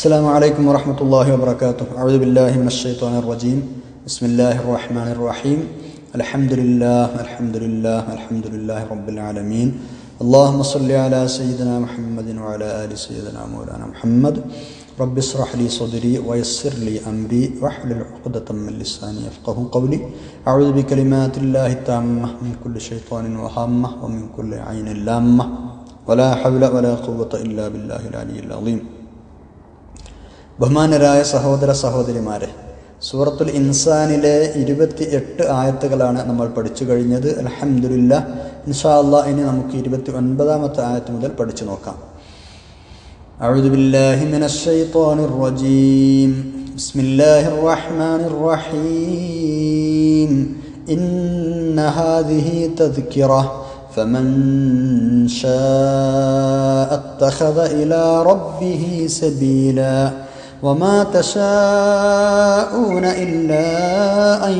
السلام عليكم ورحمة الله وبركاته أعوذ بالله من الشيطان الرجيم بسم الله الرحمن الرحيم الحمد لله الحمد لله الحمد لله رب العالمين اللهم صل على سيدنا محمد وعلى آل سيدنا مولانا محمد رب اشرح لي صدري ويسر لي أمري واحلل عقدة من لساني يفقه قولي أعوذ بكلمات الله التامة من كل شيطان وهامة ومن كل عين لامة ولا حول ولا قوة إلا بالله العلي العظيم ബഹുമാനരായ സഹോദര സഹോദരിമാരെ സൂറത്തുൽ ഇൻസാനിലെ ഇരുപത്തി എട്ട് ആയത്തുകളാണ് നമ്മൾ പഠിച്ചു കഴിഞ്ഞത് അലഹമുല്ല ഇൻഷാ അല്ലാ ഇനി നമുക്ക് ഇരുപത്തി ഒൻപതാമത്തെ ആയത്ത് മുതൽ പഠിച്ചു നോക്കാം أعوذ بالله من الشيطان الرجيم بسم الله الرحمن الرحيم إن هذه تذكرة فمن شاء اتخذ إلى ربه سبيلا وما تشاءون إلا أن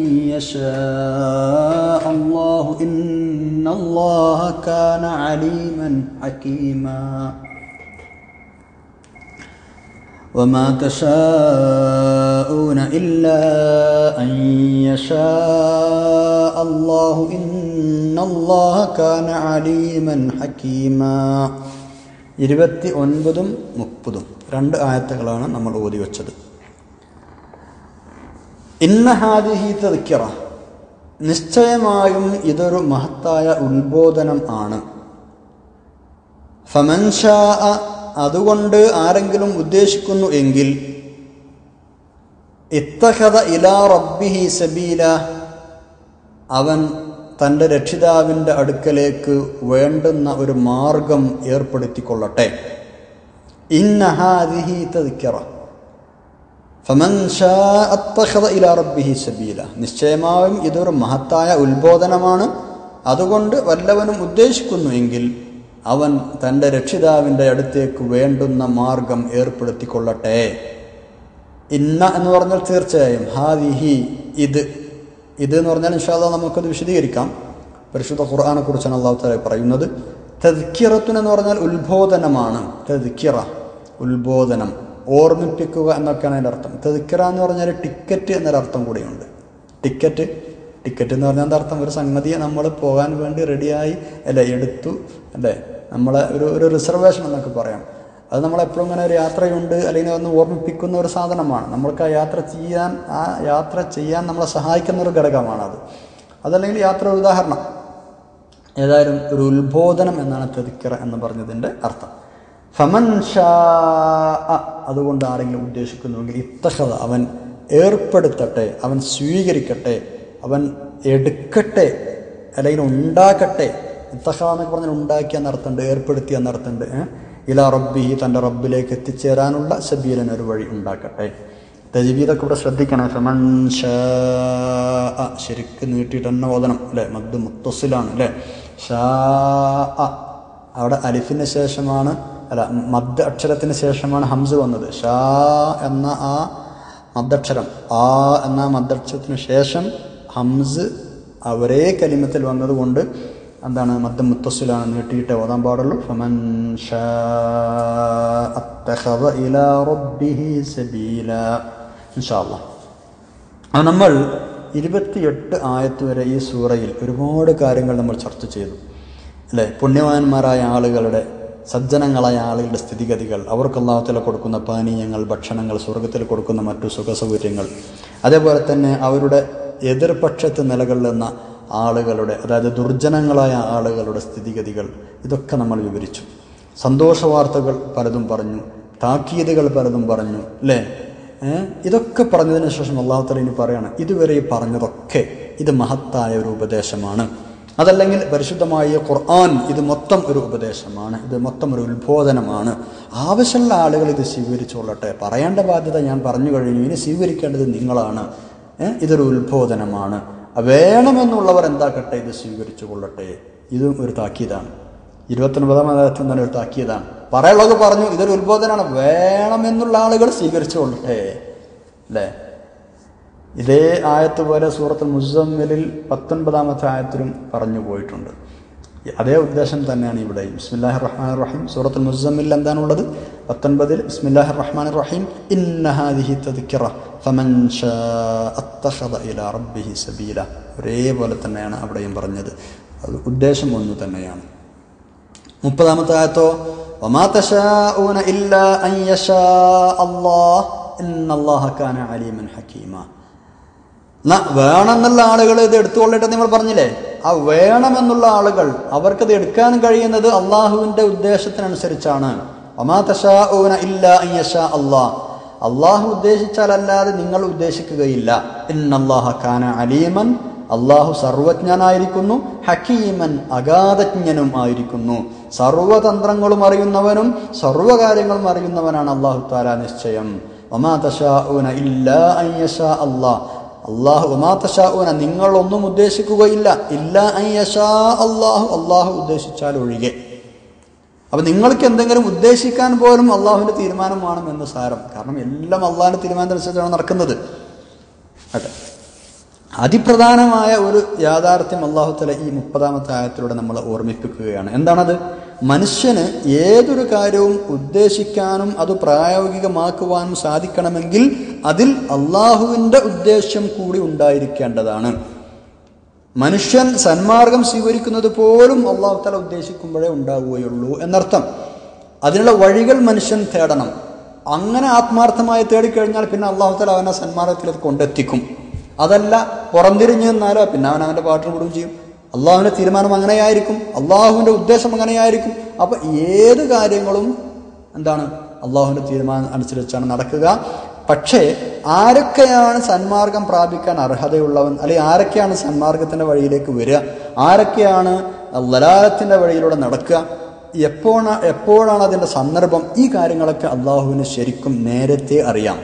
يشاء الله إن الله كان عليما حكيما وما تشاءون إلا أن يشاء الله إن الله كان عليما حكيما ഇരുപത്തി ഒൻപതും മുപ്പതും രണ്ട് ആയത്തുകളാണ് നമ്മൾ ഓതി വെച്ചത് ഇന്ന ഹാദിഹി തദിക്കറ നിശ്ചയമായും ഇതൊരു മഹത്തായ ഉത്ബോധനം ആണ് ഫമൻഷാ അതുകൊണ്ട് ആരെങ്കിലും ഉദ്ദേശിക്കുന്നു എങ്കിൽ ഇത്തഹദ ഇലാ റബ്ബിഹി സബീല അവൻ തൻ്റെ രക്ഷിതാവിൻ്റെ അടുക്കലേക്ക് വേണ്ടുന്ന ഒരു മാർഗം ഏർപ്പെടുത്തിക്കൊള്ളട്ടെ ഇന്നഹാദിഹി തദിക്കറ ഫമൻ ഷാ അത്തഖദ ഇലാ റബ്ബിഹി സബീല നിശ്ചയമായും ഇതൊരു മഹത്തായ ഉത്ബോധനമാണ് അതുകൊണ്ട് വല്ലവനും ഉദ്ദേശിക്കുന്നു എങ്കിൽ അവൻ തൻ്റെ രക്ഷിതാവിൻ്റെ അടുത്തേക്ക് വേണ്ടുന്ന മാർഗം ഏർപ്പെടുത്തിക്കൊള്ളട്ടെ ഇന്ന എന്ന് പറഞ്ഞാൽ തീർച്ചയായും ഹാദിഹി ഇത് ഇത് എന്ന് പറഞ്ഞാൽ ഇൻഷാല്ല നമുക്കത് വിശദീകരിക്കാം പരിശുദ്ധ ഖുർആാനെ കുറിച്ചാണ് അള്ളാഹു താല പറയുന്നത് തെദ്ക്കിറത്തുൻ എന്ന് പറഞ്ഞാൽ ഉത്ബോധനമാണ് തെദ്ക്കിറ ഉത്ബോധനം ഓർമ്മിപ്പിക്കുക എന്നൊക്കെയാണ് അതിൻ്റെ അർത്ഥം തെദ്ക്കിറ എന്ന് പറഞ്ഞാൽ ടിക്കറ്റ് എന്നൊരർത്ഥം കൂടിയുണ്ട് ടിക്കറ്റ് ടിക്കറ്റ് എന്ന് പറഞ്ഞാൽ എന്താ അർത്ഥം ഒരു സംഗതിയെ നമ്മൾ പോകാൻ വേണ്ടി റെഡിയായി അല്ലേ എടുത്തു അല്ലേ നമ്മളെ ഒരു ഒരു റിസർവേഷൻ എന്നൊക്കെ പറയാം അത് നമ്മളെപ്പോഴും ഇങ്ങനെ ഒരു യാത്രയുണ്ട് അല്ലെങ്കിൽ ഒന്ന് ഓർമ്മിപ്പിക്കുന്ന ഒരു സാധനമാണ് നമ്മൾക്ക് ആ യാത്ര ചെയ്യാൻ ആ യാത്ര ചെയ്യാൻ നമ്മളെ സഹായിക്കുന്ന ഒരു ഘടകമാണത് അതല്ലെങ്കിൽ യാത്ര ഒരു ഉദാഹരണം ഏതായാലും ഒരു ഉത്ബോധനം എന്നാണ് തെതിക്കറ എന്ന് പറഞ്ഞതിൻ്റെ അർത്ഥം ഫമൻ ഷാ അതുകൊണ്ട് ആരെങ്കിലും ഉദ്ദേശിക്കുന്നുവെങ്കിൽ ഇത്തഹത അവൻ ഏർപ്പെടുത്തട്ടെ അവൻ സ്വീകരിക്കട്ടെ അവൻ എടുക്കട്ടെ അല്ലെങ്കിൽ ഉണ്ടാക്കട്ടെ ഇത്തഹ എന്നൊക്കെ പറഞ്ഞാൽ ഉണ്ടാക്കിയ എന്നർത്ഥമുണ്ട് ഏർപ്പെടുത്തിയ എന്നർത്ഥമുണ്ട് ഇലാ റബ്ബി തൻ്റെ റബ്ബിലേക്ക് എത്തിച്ചേരാനുള്ള സബീലൻ ഒരു വഴി ഉണ്ടാക്കട്ടെ തജീബീതൊക്കെ ഇവിടെ ശ്രദ്ധിക്കണം ഫമൻ ഷാ ശരിക്ക് നീട്ടിയിട്ട് തന്നെ ഓതണം അല്ലേ മദ് മുത്തസിലാണ് അല്ലേ ഷാ അവിടെ അലിഫിന് ശേഷമാണ് അല്ല മദ് അക്ഷരത്തിന് ശേഷമാണ് ഹംസ് വന്നത് ഷാ എന്ന ആ മദ്ദക്ഷരം ആ എന്ന മദ്ദക്ഷരത്തിന് ശേഷം ഹംസ് അവരേ കലിമത്തിൽ വന്നതുകൊണ്ട് എന്താണ് മദ്ദം മുത്തസ്സിലാണ് നീട്ടിയിട്ട് ഓതാൻ പാടുള്ളൂ ഫമൻ ഇലാ റബ്ബിഹി സബീല ഇൻഷാല്ല അത് നമ്മൾ ഇരുപത്തിയെട്ട് ആയത്ത് വരെ ഈ സൂറയിൽ ഒരുപാട് കാര്യങ്ങൾ നമ്മൾ ചർച്ച ചെയ്തു അല്ലേ പുണ്യവാന്മാരായ ആളുകളുടെ സജ്ജനങ്ങളായ ആളുകളുടെ സ്ഥിതിഗതികൾ അവർക്ക് അള്ളാഹത്തിൽ കൊടുക്കുന്ന പാനീയങ്ങൾ ഭക്ഷണങ്ങൾ സ്വർഗത്തിൽ കൊടുക്കുന്ന മറ്റു സുഖസൗകര്യങ്ങൾ അതേപോലെ തന്നെ അവരുടെ എതിർപക്ഷത്ത് നിലകൊള്ളുന്ന ആളുകളുടെ അതായത് ദുർജനങ്ങളായ ആളുകളുടെ സ്ഥിതിഗതികൾ ഇതൊക്കെ നമ്മൾ വിവരിച്ചു സന്തോഷ വാർത്തകൾ പലതും പറഞ്ഞു താക്കീതുകൾ പലതും പറഞ്ഞു അല്ലേ ഇതൊക്കെ പറഞ്ഞതിന് ശേഷം അള്ളാഹുത്തല ഇനി പറയാണ് ഇതുവരെ പറഞ്ഞതൊക്കെ ഇത് മഹത്തായ ഒരു ഉപദേശമാണ് അതല്ലെങ്കിൽ പരിശുദ്ധമായ ഖുർആൻ ഇത് മൊത്തം ഒരു ഉപദേശമാണ് ഇത് മൊത്തം ഒരു ഉത്ബോധനമാണ് ആവശ്യമുള്ള ആളുകൾ ഇത് സ്വീകരിച്ചുകൊള്ളട്ടെ പറയേണ്ട ബാധ്യത ഞാൻ പറഞ്ഞു കഴിഞ്ഞു ഇനി സ്വീകരിക്കേണ്ടത് നിങ്ങളാണ് ഇതൊരു ഉത്ബോധനമാണ് വേണമെന്നുള്ളവർ എന്താക്കട്ടെ ഇത് സ്വീകരിച്ചു കൊള്ളട്ടെ ഇതും ഒരു താക്കീതാണ് ഇരുപത്തൊൻപതാം അധ്യായത്തിൽ തന്നെ ഒരു താക്കീതാണ് പറയുള്ളത് പറഞ്ഞു ഇതൊരു ഉത്ബോധനമാണ് വേണമെന്നുള്ള ആളുകൾ സ്വീകരിച്ചു കൊള്ളട്ടെ അല്ലേ ഇതേ ആയത്ത് പോലെ സൂറത്തുൽ മുസമ്മിലിൽ പത്തൊൻപതാമത്തെ ആയത്തിലും പറഞ്ഞു പോയിട്ടുണ്ട് അതേ ഉദ്ദേശം തന്നെയാണ് ഇവിടെ ബിസ്മില്ലാഹി റഹ്മാൻ റഹീം സൂറത്തുൽ മുസമ്മിൽ എന്താണുള്ളത് പത്തൊൻപതിൽ ബിസ്മില്ലാഹി റഹ്മാൻ റഹീം ഇന്ന ഹാദിഹി തദ്കിറ ഫമൻ ശാഅ അത്തഖദ ഇലാ റബ്ബിഹി സബീല ഒരേപോലെ തന്നെയാണ് അവിടെയും പറഞ്ഞത് അത് ഉദ്ദേശം ഒന്ന് തന്നെയാണ് മുപ്പതാമത്തെ ആയത്തോ വമാ തശാഊന ഇല്ലാ അൻ യശാ അല്ലാഹ് ഇന്നല്ലാഹ കാന അലീമൻ ഹക്കീമ എന്നാ വേണമെന്നുള്ള ആളുകൾ ഇത് എടുത്തുകൊള്ളട്ടെ നിങ്ങൾ പറഞ്ഞില്ലേ ആ വേണമെന്നുള്ള ആളുകൾ അവർക്കത് എടുക്കാൻ കഴിയുന്നത് അള്ളാഹുവിന്റെ ഉദ്ദേശത്തിനനുസരിച്ചാണ് ഒമാ തശാഊന ഇല്ല അയ്യഷാ അള്ളാഹ് അള്ളാഹു ഉദ്ദേശിച്ചാലല്ലാതെ നിങ്ങൾ ഉദ്ദേശിക്കുകയില്ല ഇന്നല്ലാഹ കാന അലീമൻ അള്ളാഹു സർവജ്ഞനായിരിക്കുന്നു ഹക്കീമൻ അഗാധജ്ഞനും ആയിരിക്കുന്നു സർവതന്ത്രങ്ങളും അറിയുന്നവനും സർവകാര്യങ്ങളും അറിയുന്നവനാണ് അള്ളാഹു താല നിശ്ചയം ഒമാ തശാഊന ഇല്ല അയ്യഷാ അള്ളാഹ് അള്ളാഹു ഒമാത്തശാഊന നിങ്ങളൊന്നും ഉദ്ദേശിക്കുകയില്ല ഇല്ല അയ്യഷാ അള്ളാഹു അള്ളാഹു ഉദ്ദേശിച്ചാൽ ഒഴികെ അപ്പൊ നിങ്ങൾക്ക് എന്തെങ്കിലും ഉദ്ദേശിക്കാൻ പോലും അള്ളാഹുവിന്റെ തീരുമാനം വേണം എന്ന് സാരം കാരണം എല്ലാം അള്ളാഹിന്റെ തീരുമാനത്തിനനുസരിച്ചാണ് നടക്കുന്നത് അതെ അതിപ്രധാനമായ ഒരു യാഥാർത്ഥ്യം അള്ളാഹുത്തല ഈ മുപ്പതാമത്തെ ആയത്തിലൂടെ നമ്മൾ ഓർമ്മിപ്പിക്കുകയാണ് എന്താണത് മനുഷ്യന് ഏതൊരു കാര്യവും ഉദ്ദേശിക്കാനും അത് പ്രായോഗികമാക്കുവാനും സാധിക്കണമെങ്കിൽ അതിൽ അള്ളാഹുവിൻ്റെ ഉദ്ദേശ്യം കൂടി ഉണ്ടായിരിക്കേണ്ടതാണ് മനുഷ്യൻ സന്മാർഗം സ്വീകരിക്കുന്നത് പോലും അള്ളാഹു തല ഉദ്ദേശിക്കുമ്പോഴേ ഉണ്ടാവുകയുള്ളൂ എന്നർത്ഥം അതിനുള്ള വഴികൾ മനുഷ്യൻ തേടണം അങ്ങനെ ആത്മാർത്ഥമായി തേടിക്കഴിഞ്ഞാൽ പിന്നെ അള്ളാഹു തല അവനെ സന്മാർഗത്തിലേക്ക് കൊണ്ടെത്തിക്കും അതല്ല പുറംതിരിഞ്ഞു നിന്നാലോ പിന്നെ അവൻ അവൻ്റെ പാട്ടിന് വിടുകയും ചെയ്യും അള്ളാഹുവിൻ്റെ തീരുമാനം അങ്ങനെയായിരിക്കും അള്ളാഹുവിൻ്റെ ഉദ്ദേശം അങ്ങനെയായിരിക്കും അപ്പം ഏത് കാര്യങ്ങളും എന്താണ് അള്ളാഹുവിൻ്റെ തീരുമാനം അനുസരിച്ചാണ് നടക്കുക പക്ഷേ ആരൊക്കെയാണ് സന്മാർഗം പ്രാപിക്കാൻ അർഹതയുള്ളവൻ അല്ലെങ്കിൽ ആരൊക്കെയാണ് സന്മാർഗത്തിൻ്റെ വഴിയിലേക്ക് വരിക ആരൊക്കെയാണ് ലലാലത്തിൻ്റെ വഴിയിലൂടെ നടക്കുക എപ്പോഴാണ് എപ്പോഴാണ് അതിൻ്റെ സന്ദർഭം ഈ കാര്യങ്ങളൊക്കെ അള്ളാഹുവിന് ശരിക്കും നേരത്തെ അറിയാം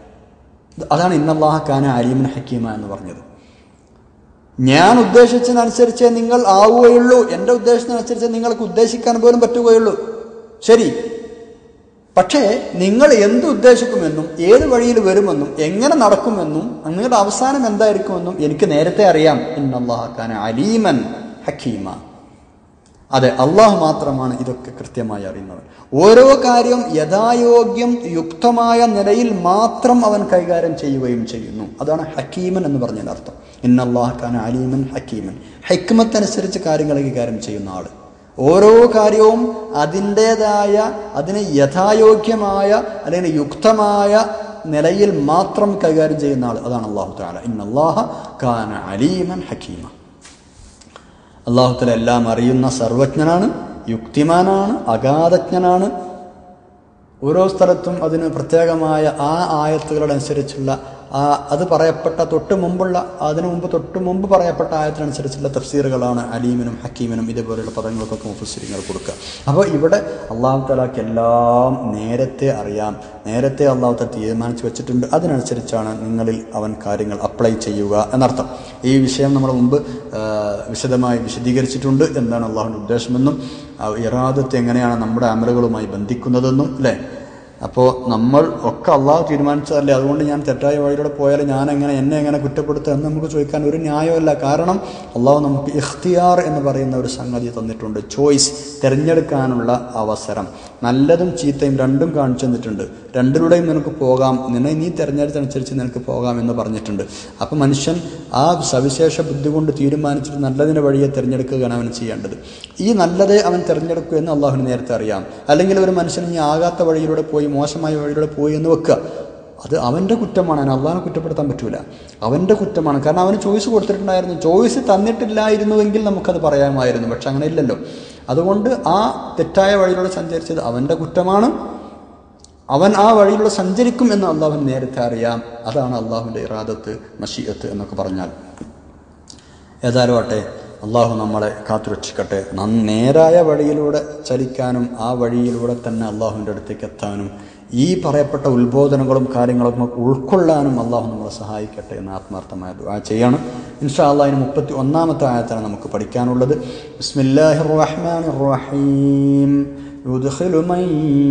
അതാണ് ഇന്നല്ലാഹ ഖാന അലീമൻ ഹക്കീമ എന്ന് പറഞ്ഞത് ഞാൻ ഉദ്ദേശിച്ചതിനനുസരിച്ചേ നിങ്ങൾ ആവുകയുള്ളൂ എൻ്റെ ഉദ്ദേശത്തിനനുസരിച്ച് നിങ്ങൾക്ക് ഉദ്ദേശിക്കാൻ പോലും പറ്റുകയുള്ളൂ ശരി പക്ഷേ നിങ്ങൾ എന്ത് ഉദ്ദേശിക്കുമെന്നും ഏത് വഴിയിൽ വരുമെന്നും എങ്ങനെ നടക്കുമെന്നും നിങ്ങളുടെ അവസാനം എന്തായിരിക്കുമെന്നും എനിക്ക് നേരത്തെ അറിയാം ഇന്നല്ലാഹക്കാന അലീമൻ ഹക്കീമ അതെ അള്ളാഹു മാത്രമാണ് ഇതൊക്കെ കൃത്യമായി അറിയുന്നവൻ ഓരോ കാര്യം യഥായോഗ്യം യുക്തമായ നിലയിൽ മാത്രം അവൻ കൈകാര്യം ചെയ്യുകയും ചെയ്യുന്നു അതാണ് ഹക്കീമൻ എന്ന് പറഞ്ഞതിൻ്റെ അർത്ഥം ഇന്നല്ലാഹക്കാന അലീമൻ ഹക്കീമൻ ഹൈക്മത്തനുസരിച്ച് കാര്യങ്ങൾ കൈകാര്യം ചെയ്യുന്ന ആള് ഓരോ കാര്യവും അതിൻ്റെതായ അതിന് യഥായോഗ്യമായ അല്ലെങ്കിൽ യുക്തമായ നിലയിൽ മാത്രം കൈകാര്യം ചെയ്യുന്ന ആൾ അതാണ് അള്ളാഹു താല ഇന്നല്ലാഹ കാന അലീമൻ ഹക്കീമ അള്ളാഹുത്തല എല്ലാം അറിയുന്ന സർവജ്ഞനാണ് യുക്തിമാനാണ് അഗാധജ്ഞനാണ് ഓരോ സ്ഥലത്തും അതിന് പ്രത്യേകമായ ആ ആയത്തുകളനുസരിച്ചുള്ള ആ അത് പറയപ്പെട്ട തൊട്ട് മുമ്പുള്ള അതിനു മുമ്പ് തൊട്ട് മുമ്പ് പറയപ്പെട്ട ആയത്തിനനുസരിച്ചുള്ള തഫ്സീറുകളാണ് അലീമിനും ഹക്കീമിനും ഇതേപോലെയുള്ള പദങ്ങൾക്കൊക്കെ മുഫസ്സിരിങ്ങൾ കൊടുക്കുക അപ്പോൾ ഇവിടെ അള്ളാഹു തലാക്ക് എല്ലാം നേരത്തെ അറിയാം നേരത്തെ അള്ളാഹു തല തീരുമാനിച്ചു വെച്ചിട്ടുണ്ട് അതിനനുസരിച്ചാണ് നിങ്ങളിൽ അവൻ കാര്യങ്ങൾ അപ്ലൈ ചെയ്യുക എന്നർത്ഥം ഈ വിഷയം നമ്മൾ മുമ്പ് വിശദമായി വിശദീകരിച്ചിട്ടുണ്ട് എന്താണ് അള്ളാഹുവിൻ്റെ ഉദ്ദേശമെന്നും ഇറാദത്ത് എങ്ങനെയാണ് നമ്മുടെ അമലുകളുമായി ബന്ധിക്കുന്നതെന്നും അല്ലേ അപ്പോൾ നമ്മൾ ഒക്കെ അള്ളാഹു തീരുമാനിച്ചതല്ലേ അതുകൊണ്ട് ഞാൻ തെറ്റായ വഴിയിലൂടെ പോയാൽ ഞാൻ എങ്ങനെ എന്നെ എങ്ങനെ കുറ്റപ്പെടുത്തുക എന്ന് നമുക്ക് ചോദിക്കാൻ ഒരു ന്യായമല്ല കാരണം അള്ളാഹു നമുക്ക് ഇഖ്തിയാർ എന്ന് പറയുന്ന ഒരു സംഗതി തന്നിട്ടുണ്ട് ചോയ്സ് തിരഞ്ഞെടുക്കാനുള്ള അവസരം നല്ലതും ചീത്തയും രണ്ടും കാണിച്ചു തന്നിട്ടുണ്ട് രണ്ടിലൂടെയും നിനക്ക് പോകാം നിന്നെ നീ തിരഞ്ഞെടുത്തനുസരിച്ച് നിനക്ക് പോകാം എന്ന് പറഞ്ഞിട്ടുണ്ട് അപ്പം മനുഷ്യൻ ആ സവിശേഷ ബുദ്ധി കൊണ്ട് തീരുമാനിച്ചിട്ട് നല്ലതിൻ്റെ വഴിയെ തിരഞ്ഞെടുക്കുകയാണ് അവൻ ചെയ്യേണ്ടത് ഈ നല്ലതേ അവൻ തിരഞ്ഞെടുക്കൂ എന്ന് അള്ളാഹുവിന് നേരത്തെ അറിയാം അല്ലെങ്കിൽ ഒരു മനുഷ്യൻ ഇനി ആകാത്ത വഴിയിലൂടെ പോയി മോശമായ വഴിയിലൂടെ പോയി എന്ന് വെക്കുക അത് അവൻ്റെ കുറ്റമാണ് അതിന് അള്ളാഹിനെ കുറ്റപ്പെടുത്താൻ പറ്റൂല അവൻ്റെ കുറ്റമാണ് കാരണം അവന് ചോയ്സ് കൊടുത്തിട്ടുണ്ടായിരുന്നു ചോയ്സ് തന്നിട്ടില്ലായിരുന്നുവെങ്കിൽ നമുക്കത് പറയാമായിരുന്നു പക്ഷെ അങ്ങനെ ഇല്ലല്ലോ അതുകൊണ്ട് ആ തെറ്റായ വഴിയിലൂടെ സഞ്ചരിച്ചത് അവൻ്റെ കുറ്റമാണ് അവൻ ആ വഴിയിലൂടെ സഞ്ചരിക്കും എന്ന് അള്ളാഹുവിന് നേരത്തെ അറിയാം അതാണ് അള്ളാഹുവിൻ്റെ ഇറാദത്ത് മഷീയത്ത് എന്നൊക്കെ പറഞ്ഞാൽ ഏതായാലും ആട്ടെ അള്ളാഹു നമ്മളെ കാത്തുരക്ഷിക്കട്ടെ നേരായ വഴിയിലൂടെ ചലിക്കാനും ആ വഴിയിലൂടെ തന്നെ അള്ളാഹുവിൻ്റെ അടുത്തേക്ക് എത്താനും ഈ പറയപ്പെട്ട ഉത്ബോധനങ്ങളും കാര്യങ്ങളും ഉൾക്കൊള്ളാനും അള്ളാഹു നമ്മളെ സഹായിക്കട്ടെ എന്ന് ആത്മാർത്ഥമായ ദുആ ചെയ്യാണ് ഇൻഷാ അള്ളാഹിന് മുപ്പത്തി ഒന്നാമത്തെ ആയത്താണ് നമുക്ക് പഠിക്കാനുള്ളത് ബിസ്മില്ലാഹിർ റഹ്മാനിർ റഹീം يدخل من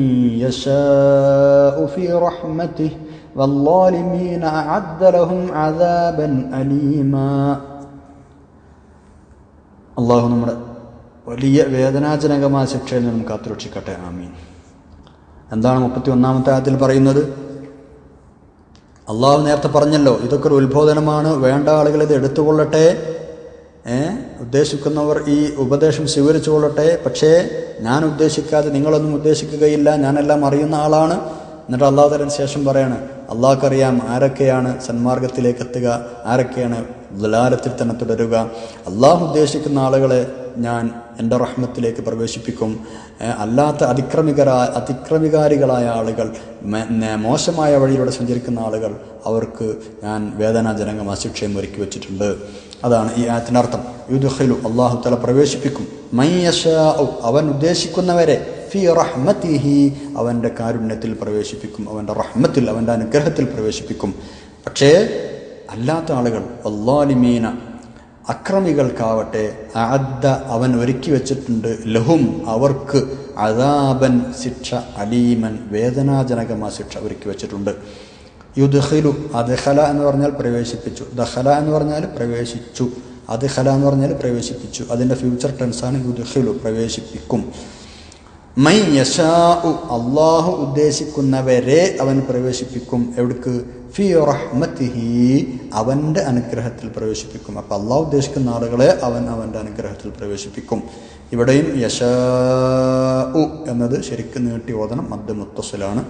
يشاء في رحمته والظالمين أعد لهم عذابا أليما അള്ളാഹു നമ്മുടെ വലിയ വേദനാജനകമായ ശിക്ഷയിൽ നിന്നും കാത്തുരക്ഷിക്കട്ടെ ആമീൻ എന്താണ് മുപ്പത്തി ഒന്നാമത്തെ ആയത്തിൽ പറയുന്നത് അള്ളാഹു നേരത്തെ പറഞ്ഞല്ലോ ഇതൊക്കെ ഒരു ഉത്ബോധനമാണ് വേണ്ട ആളുകൾ ഇത് എടുത്തുകൊള്ളട്ടെ ഏ ഉദ്ദേശിക്കുന്നവർ ഈ ഉപദേശം സ്വീകരിച്ചു കൊള്ളട്ടെ പക്ഷേ ഞാൻ ഉദ്ദേശിക്കാതെ നിങ്ങളൊന്നും ഉദ്ദേശിക്കുകയില്ല ഞാനെല്ലാം അറിയുന്ന ആളാണ് എന്നിട്ട് അള്ളാഹു തലന് ശേഷം പറയാണ് അള്ളാഹ്ക്കറിയാം ആരൊക്കെയാണ് സന്മാർഗത്തിലേക്ക് എത്തുക ആരൊക്കെയാണ് ദുലാലത്തിൽ തന്നെ തുടരുക അള്ളാഹു ഉദ്ദേശിക്കുന്ന ആളുകളെ ഞാൻ എൻ്റെ റഹ്മത്തിലേക്ക് പ്രവേശിപ്പിക്കും ഏ, അല്ലാത്ത അതിക്രമികരായ അതിക്രമികാരികളായ ആളുകൾ മെ- നെ- മോശമായ വഴിയിലൂടെ സഞ്ചരിക്കുന്ന ആളുകൾ അവർക്ക് ഞാൻ വേദനാജനകമായ ശിക്ഷയും ഒരുക്കി വെച്ചിട്ടുണ്ട് അതാണ് ഈ ആയത്തിൻ്റെ അർത്ഥം യുദുഖിലു അള്ളാഹു തല പ്രവേശിപ്പിക്കും മയ്യഷാഉ അവൻ ഉദ്ദേശിക്കുന്നവരെ ഫി റഹ്മത്തിഹി അവൻ്റെ കാരുണ്യത്തിൽ പ്രവേശിപ്പിക്കും അവൻ്റെ റഹ്മത്തിൽ അവൻ്റെ അനുഗ്രഹത്തിൽ പ്രവേശിപ്പിക്കും പക്ഷേ അല്ലാത്ത ആളുകൾ അള്ളാലിമീന അക്രമികൾക്കാവട്ടെ അദ്ദ അവൻ ഒരുക്കി വെച്ചിട്ടുണ്ട് ലഹും അവർക്ക് അദാബൻ ശിക്ഷ അലീമൻ വേദനാജനകമായ ശിക്ഷ ഒരുക്കി വെച്ചിട്ടുണ്ട് യുദ്ഖിലു അദ്ഖല എന്ന് പറഞ്ഞാൽ പ്രവേശിപ്പിച്ചു ദഖല എന്ന് പറഞ്ഞാൽ പ്രവേശിച്ചു അദ്ഖല എന്ന് പറഞ്ഞാൽ പ്രവേശിപ്പിച്ചു അതിൻ്റെ ഫ്യൂച്ചർ ടെൻസാണ് യുദ്ഖിലു പ്രവേശിപ്പിക്കും മൈ യശാഉ അള്ളാഹു ഉദ്ദേശിക്കുന്നവരെ അവൻ പ്രവേശിപ്പിക്കും എവിടേക്ക് ഫി റഹ്മത്തിഹി അവൻ്റെ അനുഗ്രഹത്തിൽ പ്രവേശിപ്പിക്കും അപ്പം അള്ളാഹു ഉദ്ദേശിക്കുന്ന ആളുകളെ അവൻ അവൻ്റെ അനുഗ്രഹത്തിൽ പ്രവേശിപ്പിക്കും ഇവിടെയും യശാ എന്നത് ശരിക്കും നീട്ടി ഓതണം മദ്യ മുത്തസിലാണ്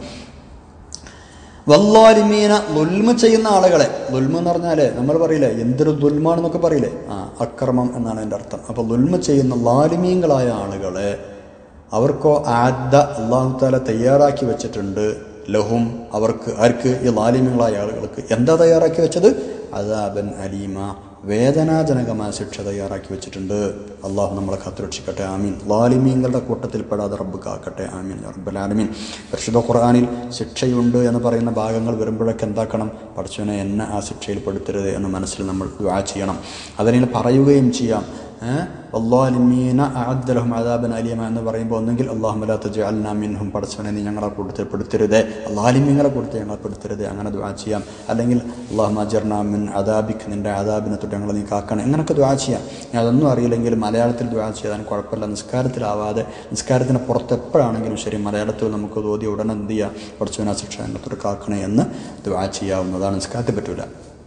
വല്ലാലിമീന ദുൽമ ചെയ്യുന്ന ആളുകളെ ദുൽമ എന്ന് പറഞ്ഞാല് നമ്മൾ പറയില്ലേ എന്തൊരു ദുൽമാണെന്നൊക്കെ പറയില്ലേ ആ അക്രമം എന്നാണ് എൻ്റെ അർത്ഥം അപ്പോൾ ദുൽമ ചെയ്യുന്ന ലാലിമീങ്ങളായ ആളുകളെ അവർക്കോ ആദ്യ അള്ളാഹു താല തയ്യാറാക്കി വെച്ചിട്ടുണ്ട് ലഹും അവർക്ക് ആർക്ക് ഈ ലാലിമ്യങ്ങളായ ആളുകൾക്ക് എന്താ തയ്യാറാക്കി വെച്ചത് അതാബൻ അലീമ വേദനാജനകമായ ശിക്ഷ തയ്യാറാക്കി വെച്ചിട്ടുണ്ട് അള്ളാഹു നമ്മളെ കാത്തുരക്ഷിക്കട്ടെ ആമീൻ ലാലിമീങ്ങളുടെ കൂട്ടത്തിൽ പെടാതെ റബ്ബ് കാക്കട്ടെ ആമീൻ യാ റബ്ബൽ ആലമീൻ പരിശുദ്ധ ഖുർആനിൽ ശിക്ഷയുണ്ട് എന്ന് പറയുന്ന ഭാഗങ്ങൾ വരുമ്പോഴൊക്കെ എന്താക്കണം പഠിച്ചവനെ എന്നെ ആ ശിക്ഷയിൽ പെടുത്തരുത് എന്ന് മനസ്സിൽ നമ്മൾ ദ്വാ ചെയ്യണം അതിനെ പറയുകയും ചെയ്യാം അള്ളാലിമീന അഅദ്ദലഹും അദാബൻ അലിയമ എന്ന് പറയുമ്പോൾ ഒന്നെങ്കിൽ അള്ളാഹുമല തജഅൽന മിൻഹും പടച്ചവനെ നീ ഞങ്ങളെ കൂട്ടത്തിൽ പെടുത്തരുതേ അള്ളാലിമീങ്ങളെ കൂട്ടത്തിൽ ഞങ്ങളെ പെടുത്തരുതേ അങ്ങനെ ദുആ ചെയ്യാം അല്ലെങ്കിൽ അള്ളാഹു അജർന മിൻ അദാബിക്ക് നിന്റെ അദാബിനെ തൊട്ട് ഞങ്ങളെ നീ കാക്കണം ഇങ്ങനെയൊക്കെ ദുആ ചെയ്യാം ഞാൻ അതൊന്നും അറിയില്ലെങ്കിൽ മലയാളത്തിൽ ദുആ ചെയ്യാൻ കുഴപ്പമില്ല നിസ്കാരത്തിലാവാതെ നിസ്കാരത്തിന് പുറത്ത് എപ്പോഴാണെങ്കിലും ശരി മലയാളത്തിൽ നമുക്ക് തോതി ഉടനെ എന്ത് ചെയ്യുക പടച്ചവന ശിക്ഷ ഞങ്ങളെ തൊട്ട് കാക്കണേ എന്ന് ദുആ ചെയ്യാവുന്നതാണ് നിസ്കാരത്തിൽ പറ്റൂല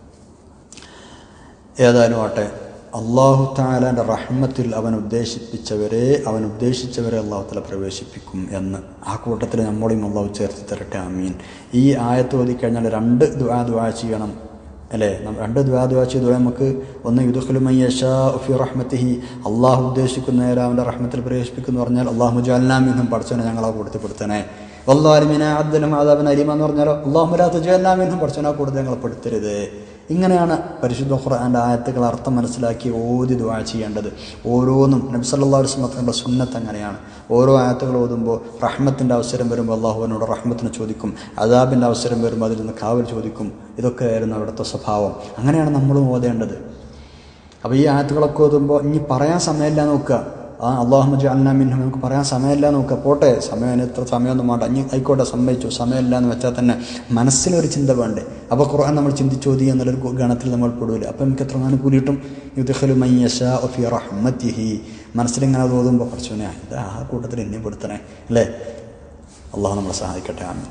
ഏതായാലും ആട്ടെ അള്ളാഹു താലാൻ്റെ റഹ്മത്തിൽ അവൻ ഉദ്ദേശിപ്പിച്ചവരെ അവൻ ഉദ്ദേശിച്ചവരെ അള്ളാഹു തല പ്രവേശിപ്പിക്കും എന്ന് ആ കൂട്ടത്തിൽ നമ്മളെയും അള്ളാഹു ചേർത്ത് തരട്ടെ അമീൻ ഈ ആയത്ത് ഓതിക്കഴിഞ്ഞാൽ രണ്ട് ദുആ ദുആ ചെയ്യണം അല്ലേ നം- രണ്ട് ദ്വാ ദ്വാ ചെയ്തു നമുക്ക് ഒന്ന് യുദുഖുലുമയ്യഷി റഹ്മത്തിഹി അള്ളാഹു ഉദ്ദേശിക്കുന്ന അവൻ്റെ റഹ്മത്തിൽ പ്രവേശിപ്പിക്കുന്നു പറഞ്ഞാൽ അള്ളാഹു ജാലിനാമിന്നും പഠിച്ചവനെ ഞങ്ങളെ കൊടുത്തപ്പെടുത്തണേ വല്ലാലിമിനെ അദ്ദലും ആദാബിൻ അലിമ എന്ന് പറഞ്ഞാലോ അള്ളാഹുലാത്ത് ജാലിനാമിന്നും പഠിച്ചവനെ കൂടുതൽ ഞങ്ങളെ പെടുത്തരുത് ഇങ്ങനെയാണ് പരിശുദ്ധ ഖുർആൻ്റെ ആയത്തുകൾ അർത്ഥം മനസ്സിലാക്കി ഓതി ദുആ ചെയ്യേണ്ടത് ഓരോന്നും നബി സല്ലല്ലാഹു അലൈഹി വസല്ലം തങ്ങളുടെ സുന്നത്ത് അങ്ങനെയാണ് ഓരോ ആയത്തുകൾ ഓതുമ്പോൾ റഹ്മത്തിൻ്റെ അവസരം വരുമ്പോൾ അള്ളാഹുവിനോട് റഹ്മത്തിന് ചോദിക്കും അദാബിൻ്റെ അവസരം വരുമ്പോൾ അതിൽ നിന്ന് കാവൽ ചോദിക്കും ഇതൊക്കെ ആയിരുന്നു അവിടുത്തെ സ്വഭാവം അങ്ങനെയാണ് നമ്മളും ഓതേണ്ടത് അപ്പോൾ ഈ ആയത്തുകളൊക്കെ ഓതുമ്പോൾ ഇനി പറയാൻ സമയമില്ല നോക്കുക ആ അള്ളാഹു അല്ലാമിന്നും നമുക്ക് പറയാൻ സമയമില്ല നോക്കുക പോട്ടെ സമയം അതിന് ഇത്ര സമയമൊന്നും വേണ്ട ഇനി ആയിക്കോട്ടെ സമ്മതിച്ചു സമയമില്ല എന്ന് വെച്ചാൽ തന്നെ മനസ്സിലൊരു ചിന്ത വേണ്ടേ അപ്പോൾ ഖുർആൻ നമ്മൾ ചിന്തിച്ചോതി എന്നുള്ളൊരു ഗണത്തിൽ നമ്മൾ പെടൂല അപ്പം നമുക്ക് എത്ര അനുകൂലി കിട്ടും യുദ്ഖലു മയ്യഷ ഒഫി റഹ്മത്തിഹി മനസ്സിലിങ്ങനെ അത് ഓതുമ്പോൾ പഠിച്ചോനെ ഇത് ആ കൂട്ടത്തിൽ എന്നെ പെടുത്തണേ അല്ലേ അള്ളാഹു നമ്മളെ സഹായിക്കട്ടെ ആമീൻ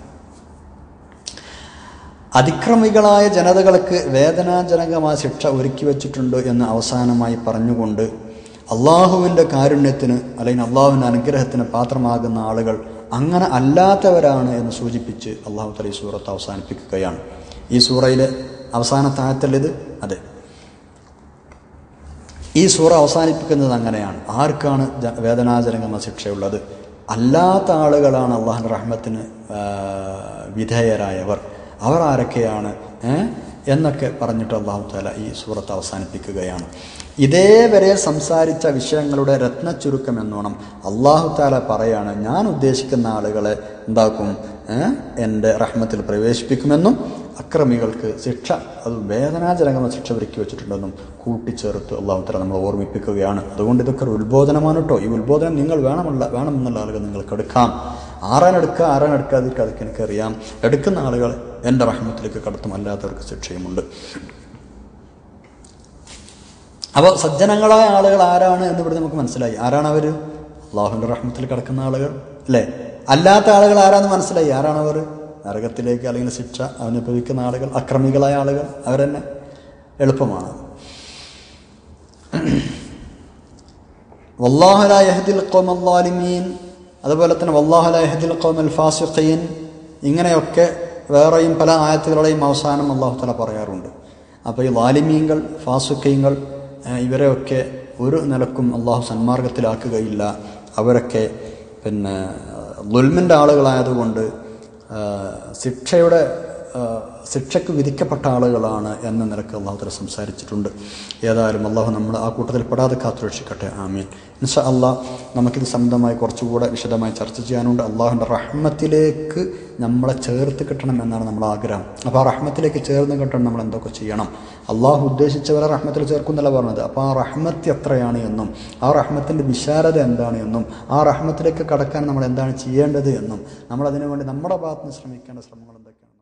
അതിക്രമികളായ ജനതകൾക്ക് വേദനാജനകമായ ശിക്ഷ ഒരുക്കി വച്ചിട്ടുണ്ട് എന്ന് അവസാനമായി പറഞ്ഞുകൊണ്ട് അള്ളാഹുവിൻ്റെ കാരുണ്യത്തിന് അല്ലെങ്കിൽ അള്ളാഹുവിൻ്റെ അനുഗ്രഹത്തിന് പാത്രമാകുന്ന ആളുകൾ അങ്ങനെ അല്ലാത്തവരാണ് എന്ന് സൂചിപ്പിച്ച് അള്ളാഹു തല ഈ സൂറത്ത് അവസാനിപ്പിക്കുകയാണ് ഈ സൂറയിലെ അവസാനത്തെ ആയത്തല്ലിത് അതെ ഈ സൂറ അവസാനിപ്പിക്കുന്നത് അങ്ങനെയാണ് ആർക്കാണ് ജ- വേദനാജനകമായ ശിക്ഷയുള്ളത് അല്ലാത്ത ആളുകളാണ് അള്ളാഹുൻ്റെ റഹ്മത്തിന് ആ, വിധേയരായവർ അവർ ആരൊക്കെയാണ് ഏ? എന്നൊക്കെ പറഞ്ഞിട്ട് അള്ളാഹു താല ഈ സൂറത്ത് അവസാനിപ്പിക്കുകയാണ് ഇതേവരെ സംസാരിച്ച വിഷയങ്ങളുടെ രത്നച്ചുരുക്കം എന്നോണം അള്ളാഹു താല പറയാണ് ഞാൻ ഉദ്ദേശിക്കുന്ന ആളുകളെ എന്താക്കും ഏ? എൻ്റെ റഹ്മത്തിൽ പ്രവേശിപ്പിക്കുമെന്നും അക്രമികൾക്ക് ശിക്ഷ അത് വേദനാജനകമായ ശിക്ഷ ഒരുക്കി വെച്ചിട്ടുണ്ടെന്നും കൂട്ടിച്ചേർത്ത് അള്ളാഹു തല നമ്മൾ ഓർമ്മിപ്പിക്കുകയാണ് അതുകൊണ്ട് ഇതൊക്കെ ഒരു ഉത്ബോധനമാണ് കേട്ടോ ഈ ഉത്ബോധനം നിങ്ങൾ വേണമല്ല വേണമെന്നുള്ള ആളുകൾ നിങ്ങൾക്ക് എടുക്കാം ആറാൻ എടുക്കുക ആറാൻ എടുക്കാതിരിക്കുക അതൊക്കെ എനിക്കറിയാം എടുക്കുന്ന ആളുകൾ എൻ്റെ റഹ്മത്തിലേക്ക് കടത്തും അല്ലാത്തവർക്ക് ശിക്ഷയുമുണ്ട് അപ്പോൾ സജ്ജനങ്ങളായ ആളുകൾ ആരാണ് എന്ന് ഇവിടെ നമുക്ക് മനസ്സിലായി ആരാണ് അവർ അള്ളാഹുവിൻ്റെ റഹ്മത്തിൽ കിടക്കുന്ന ആളുകൾ അല്ലേ അല്ലാത്ത ആളുകൾ ആരാന്ന് മനസ്സിലായി ആരാണ് അവർ നരകത്തിലേക്ക് അല്ലെങ്കിൽ ശിക്ഷ അനുഭവിക്കുന്ന ആളുകൾ അക്രമികളായ ആളുകൾ അവരെന്നെ എളുപ്പമാണ് വല്ലാഹുലായഹദിൽ ഖൗമല്ലാലിമീൻ അതുപോലെ തന്നെ വല്ലാഹുലായഹദിൽ ഖൗമൽ ഫാസിഖീൻ ഇങ്ങനെയൊക്കെ വേറെയും പല ആയത്തുകളുടെയും അവസാനം അള്ളാഹു തല പറയാറുണ്ട് അപ്പോൾ ഈ ലാലിമീങ്ങൾ ഫാസുക്കീങ്ങൾ ഇവരെയൊക്കെ ഒരു നിലക്കും അള്ളാഹു സന്മാർഗത്തിലാക്കുകയില്ല അവരൊക്കെ പിന്നെ ദുൽമിൻ്റെ ആളുകളായതുകൊണ്ട് ആ, ശിക്ഷയുടെ ആ, ശിക്ഷയ്ക്ക് വിധിക്കപ്പെട്ട ആളുകളാണ് എന്ന നിലക്ക് അള്ളാഹു തല സംസാരിച്ചിട്ടുണ്ട് ഏതായാലും അള്ളാഹു നമ്മൾ ആ കൂട്ടത്തിൽ പെടാതെ കാത്തുരക്ഷിക്കട്ടെ ആമീൻ ഇൻഷാ അള്ളാഹ് നമുക്കിത് സംബന്ധമായി കുറച്ചുകൂടെ വിശദമായി ചർച്ച ചെയ്യാനുണ്ട് അള്ളാഹുൻ്റെ റഹ്മത്തിലേക്ക് നമ്മളെ ചേർത്ത് കിട്ടണം എന്നാണ് നമ്മുടെ ആഗ്രഹം അപ്പോൾ ആ റഹ്മത്തിലേക്ക് ചേർന്ന് കിട്ടണം നമ്മൾ എന്തൊക്കെ ചെയ്യണം അള്ളാഹു ഉദ്ദേശിച്ചവരെ റഹ്മത്തിൽ ചേർക്കുന്നല്ല പറഞ്ഞത് അപ്പോൾ ആ റഹ്മത്ത് എത്രയാണ് എന്നും ആ റഹ്മത്തിൻ്റെ വിശാലത എന്താണ് എന്നും ആ റഹ്മത്തിലേക്ക് കടക്കാൻ നമ്മൾ എന്താണ് ചെയ്യേണ്ടത് എന്നും നമ്മൾ അതിനു വേണ്ടി നമ്മുടെ ഭാഗത്ത് നിന്ന് ശ്രമിക്കേണ്ട ശ്രമങ്ങൾ എന്തൊക്കെയാണ്